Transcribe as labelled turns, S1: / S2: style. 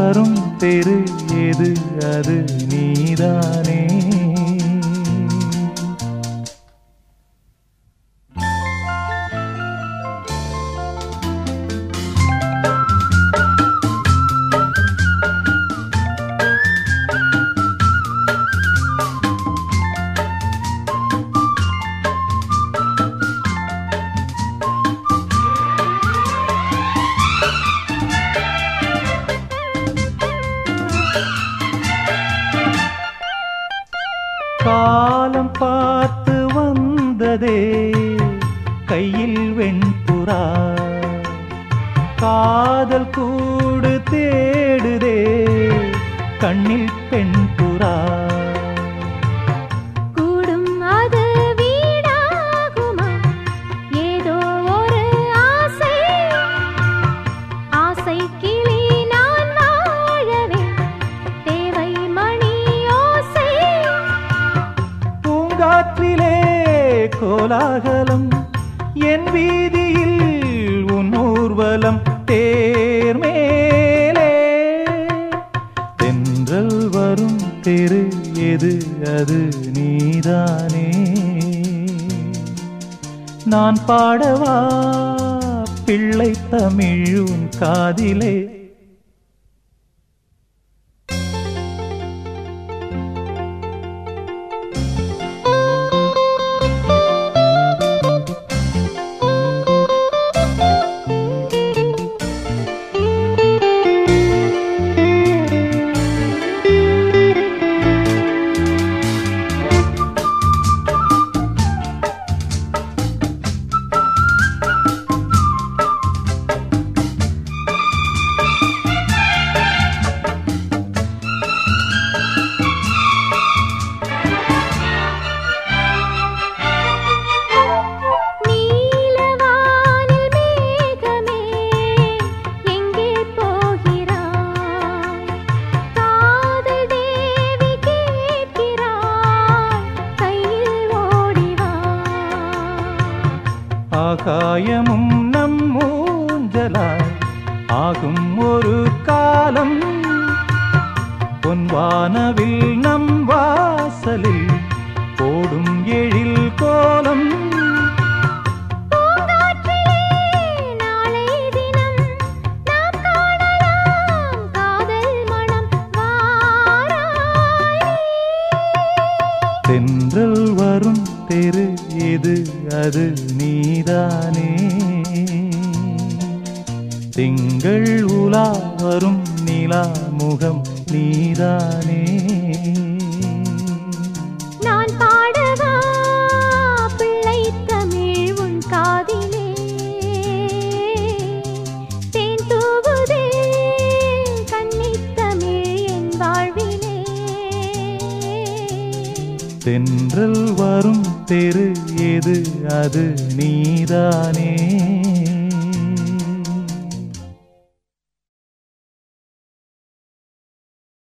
S1: வரும் தெரு எது அது நீதானே காலம் பார்த்து வந்ததே கையில் வெண்புறா காதல் கூடு தேடுதே கண்ணில் பெண்புறா
S2: கூடும் அது வீடாகுமா ஏதோ ஒரு ஆசை ஆசை கிளி நான் வாழவே தேவை மணி ஓசை
S1: பூங்காற்றிலே கோலாகலம் என் வீதியில் உன் ஊர்வலம் தேர்மேலே தென்றல் வரும் தெரு எது அது நீதானே நான் பாடவா பிள்ளை தமிழ் உன் காதிலே
S2: நீலவானில் மேகமே எங்கே போகிறாய் காதல் தேவி கேட்கிறாய் கையில் ஓடிவா
S1: ஆகாயமும் நம் மூஞ்சலாய் ஆகும் ஒரு காலம் பொன்வானவில் நம் வாசலில் ஓடும் எழில் கோலம்
S2: பூங்காற்றிலே நாளை தினம் நாம் காணலாம் காதல் மனம் வாராய்
S1: தென்றல் வரும் தெரு எது அது நீதானே திங்கள் உலா வரும் நிலா முகம் நீதானே
S2: நான் பாடவா பிள்ளை தமிழ் உன் காதிலே தேன் தூவுதே கன்னித் தமிழ் என் வாழ்விலே
S1: தென்றல் வரும் தெரு எது அது நீதானே